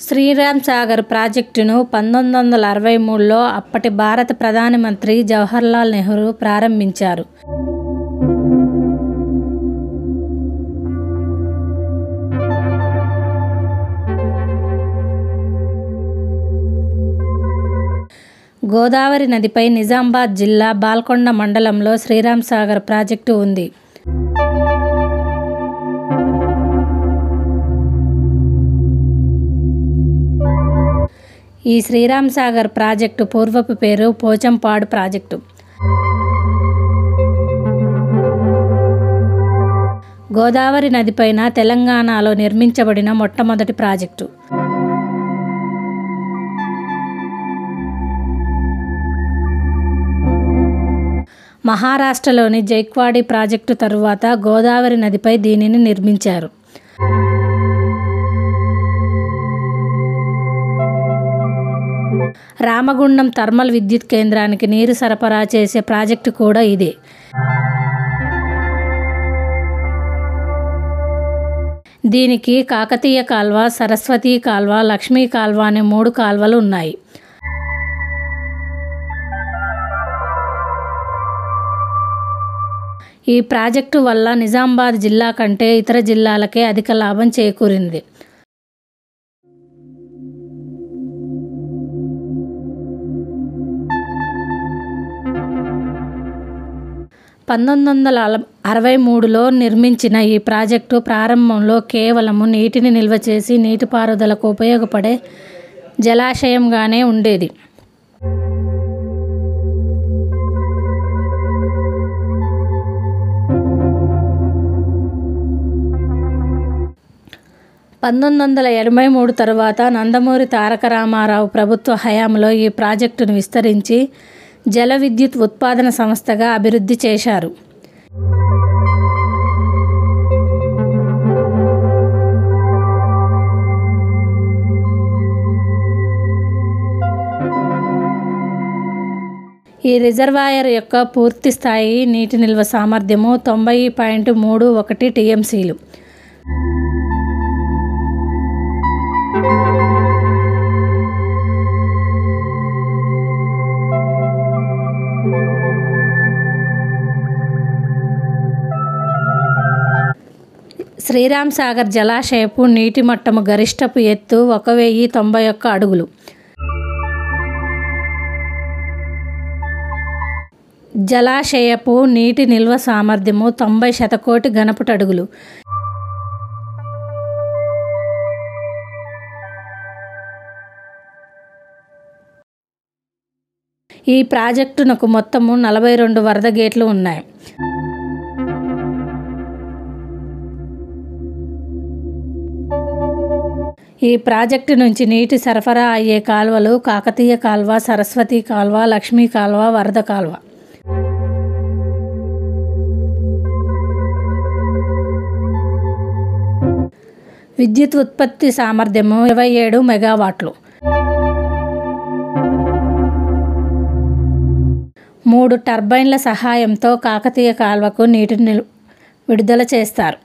శ్రీరామ్ సాగర్ ప్రాజెక్టును పంతొమ్మిది వందల అరవై మూడులో అప్పటి భారత ప్రధాని మంత్రి జవహర్లాల్ నెహ్రూ ప్రారంభించారు గోదావరి నదిపై నిజామాబాద్ జిల్లా బాల్కొండ మండలంలో శ్రీరామ్ సాగర్ ప్రాజెక్టు ఉంది ఈ శ్రీరామ్ సాగర్ ప్రాజెక్టు పూర్వపు పేరు పోచంపాడు ప్రాజెక్టు గోదావరి నదిపైన తెలంగాణలో నిర్మించబడిన మొట్టమొదటి ప్రాజెక్టు మహారాష్ట్రలోని జైక్వాడి ప్రాజెక్టు తరువాత గోదావరి నదిపై దీనిని నిర్మించారు రామగుండం థర్మల్ విద్యుత్ కేంద్రానికి నీరు సరఫరా చేసే ప్రాజెక్టు కూడా ఇదే దీనికి కాకతీయ కాల్వ సరస్వతి కాల్వ లక్ష్మీ కాల్వ అనే మూడు కాల్వలు ఉన్నాయి ఈ ప్రాజెక్టు వల్ల నిజామాబాద్ జిల్లా కంటే ఇతర జిల్లాలకే అధిక లాభం చేకూరింది పంతొమ్మిది వందల అరవై మూడులో నిర్మించిన ఈ ప్రాజెక్టు ప్రారంభంలో కేవలము నీటిని నిల్వ చేసి నీటిపారుదలకు ఉపయోగపడే జలాశయంగానే ఉండేది పంతొమ్మిది వందల ఎనభై మూడు తరువాత నందమూరి తారక రామారావు ప్రభుత్వ హయాంలో ఈ ప్రాజెక్టును విస్తరించి జల విద్యుత్ ఉత్పాదన సంస్థగా అభివృద్ధి చేశారు ఈ రిజర్వాయర్ యొక్క పూర్తి స్థాయి నీటి నిల్వ సామర్థ్యము తొంభై పాయింట్ మూడు ఒకటి టీఎంసీలు శ్రీరామ్ సాగర్ జలాశయపు నీటి మట్టము గరిష్టపు ఎత్తు ఒక వెయ్యి తొంభై ఒక్క అడుగులు జలాశయపు నీటి నిల్వ సామర్థ్యము తొంభై శతకోటి ఘనపుట అడుగులు ఈ ప్రాజెక్టునకు మొత్తము నలభై రెండు వరద గేట్లు ఉన్నాయి ఈ ప్రాజెక్టు నుంచి నీటి సరఫరా అయ్యే కాలువలు కాకతీయ కాల్వ సరస్వతి కాల్వ లక్ష్మీ కాల్వ వరద కాల్వ విద్యుత్ ఉత్పత్తి సామర్థ్యము ఇరవై ఏడు మెగావాట్లు మూడు టర్బైన్ల సహాయంతో కాకతీయ కాల్వకు నీటిని విడుదల చేస్తారు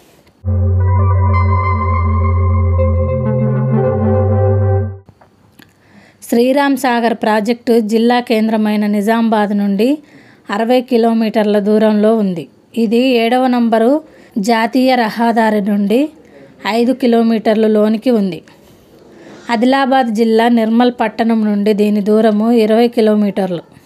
శ్రీరామ్ సాగర్ ప్రాజెక్టు జిల్లా కేంద్రమైన నిజామాబాద్ నుండి అరవై కిలోమీటర్ల దూరంలో ఉంది ఇది ఏడవ నంబరు జాతీయ రహదారి నుండి ఐదు కిలోమీటర్లు లోనికి ఉంది ఆదిలాబాద్ జిల్లా నిర్మల్ పట్టణం నుండి దీని దూరము ఇరవై కిలోమీటర్లు